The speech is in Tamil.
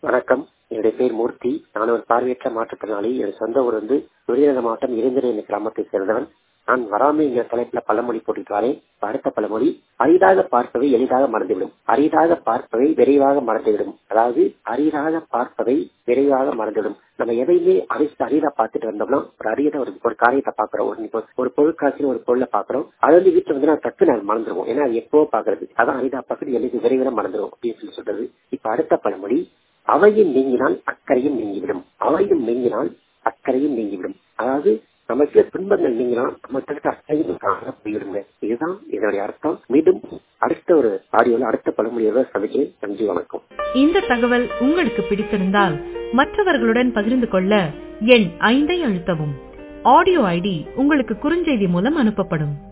வணக்கம் என்னுடைய பேர் மூர்த்தி நான் ஒரு பார்வையற்ற மாற்றுத்திறனாளி என் சொந்த ஊர் வந்து விருதுநகர் மாவட்டம் இருந்திரை என்ற கிராமத்தை சேர்ந்தவன் நான் வராமை என்ற தலைப்புல பழமொழி போட்டிருக்காரேன் அடுத்த பழமொழி அரிதாக பார்ப்பவை எளிதாக மறந்துவிடும் அரிதாக பார்ப்பவை விரைவாக மறந்துவிடும் அதாவது அரிதாக பார்ப்பவை விரைவாக மறந்துவிடும் நம்ம எதையுமே அரிசி அரிதா பார்த்துட்டு வந்தோம்னா ஒரு அரியத ஒரு ஒரு காரியத்தை பாக்குறோம் ஒரு இப்போ ஒரு பொருட்காட்சியில் ஒரு பொருளை பாக்குறோம் அது வந்து வீட்டுல வந்து நான் தட்டு நான் மறந்துடுவோம் ஏன்னா அது எப்போ பாக்குறது அதான் அரிதா பார்க்கறது எளிது விரைவில் மறந்துடும் அப்படின்னு சொல்லி சொல்றது இப்ப அடுத்த பழமொழி அவையும் நீங்கினால் அக்கறையும் நீங்கிவிடும் அவையும் நீங்கினால் அக்கறையும் நீங்கிவிடும் அதாவது நமக்கு துன்பங்கள் நீங்கினால் நமக்கு அக்கறையும் காண போய்விடுங்க இதுதான் இதனுடைய அர்த்தம் மீண்டும் அடுத்த ஒரு ஆடியோல அடுத்த பழமொழியோட சந்திக்கிறேன் நன்றி வணக்கம் இந்த தகவல் உங்களுக்கு பிடித்திருந்தால் மற்றவர்களுடன் பகிர்ந்து கொள்ள எண் ஐந்தை அழுத்தவும் ஆடியோ ஐடி உங்களுக்கு குறுஞ்செய்தி மூலம் அனுப்பப்படும்